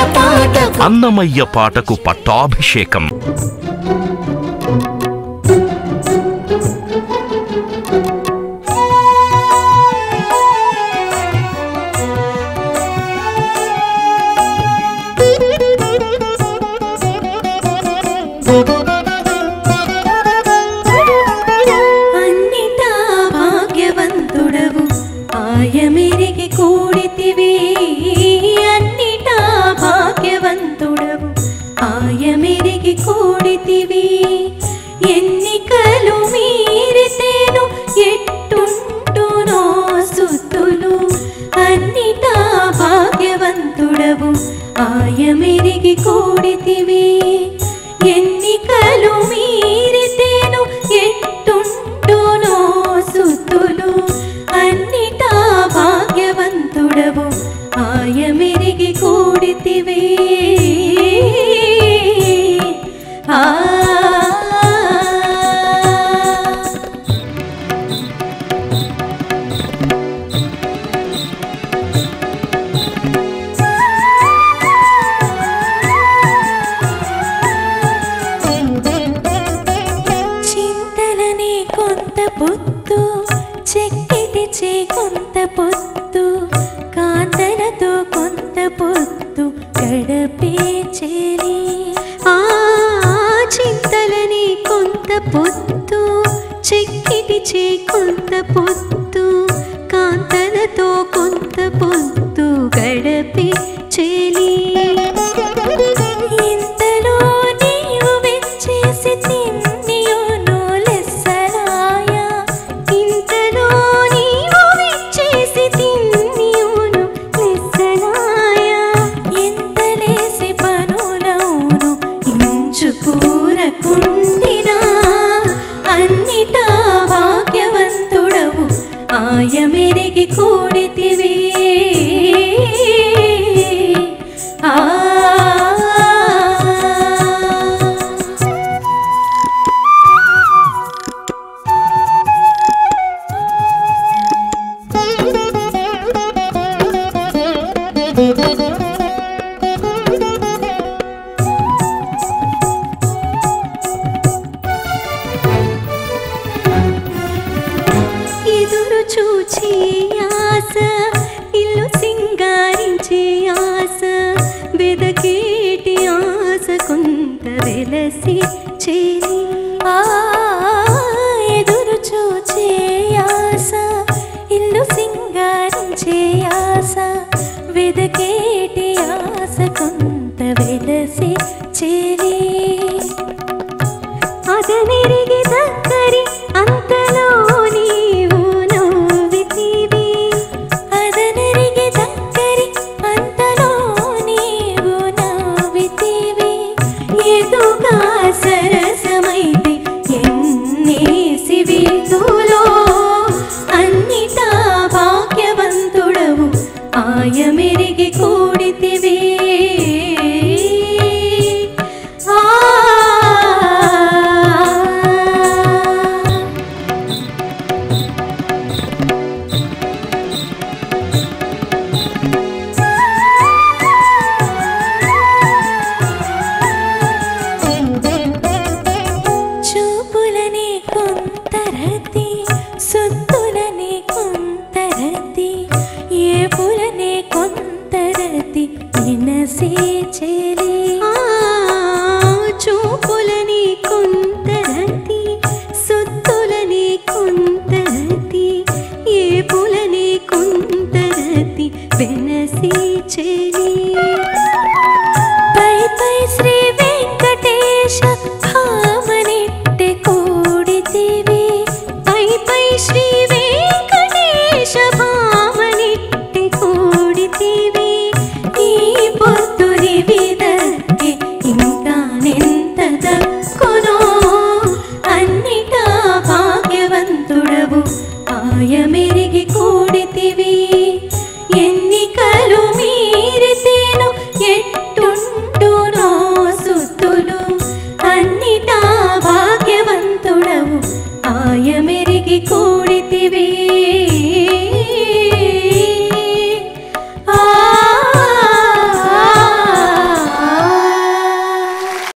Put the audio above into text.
పాటకు అన్నమయ్య పాటకు పట్టాభిషేకం అన్నిటా భాగ్యవంతుడవు ఆయమెరిగి కూడితివి అన్నిటా భాగ్యవంతుడవు ఆయమెరిగి కూడితివి ఎన్నికలు మీరితేను ఎట్టుంటునో సుత్తులు అన్నిటా భాగ్యవంతుడవు ఆయమెరిగి కూడితివి ఎన్నికలు మీరితేను ఎట్టుంటునో సుత్తులు అన్నిటా భాగ్యవంతుడవు ఆయమెరిగి కూడితివే ఆ చింతలనే కొంత పొత్తు చెక్కిటి చే కొంత పొత్తు కాంతలతో కొంత పొత్తు గడపే చేరి ఆ చింతలని కొంత పొత్తు చెక్కిటి చే కొంత పొత్తు కాంతలతో కొంత పొత్తు గడపే చేలి ఇంతలో నీవు వెచ్చేసి తిన్నియోను లెస్సలాయ ఇంతలో నీవు వెచ్చేసి తిన్నియోను లెస్సలాయ ఎంతలేసి పనులవును ఇంచుకూరకుండినా అన్నిటా భాగ్యవంతుడవు ఆయమెరిగి కూడితివే ఆ ఎదురు చూచి ఆశ ఇల్లు సింగారించే ఆశ వెదకేటి ఆశ కొంత వెలసి చేరి ఆ ఎదురు చూచే ఆశ ఇల్లు సింగారించే ఆశ వెదకేటి ఆశ కొంత వెలసి చేరి అదనెరిగి దగ్గరి అంతలో నీవు నవ్వితివి అదనెరిగి దగ్గరి అంతలో నీవు నవ్వితివి ఎదుగా సరసమైతే ఎన్నేసి విధులో అన్నిటా భాగ్యవంతుడవు ఆయమెరిగి కూడితివే ఆ చూపులనే కొంతరతి సొత్తులనే కొంతరతి ఏ పులనే కొంతరతి వినసే చెలి చూపులని కొంతరతి సొత్తులని కొంతరతి ఏ పులని కొంతరతి వెనసి చెలి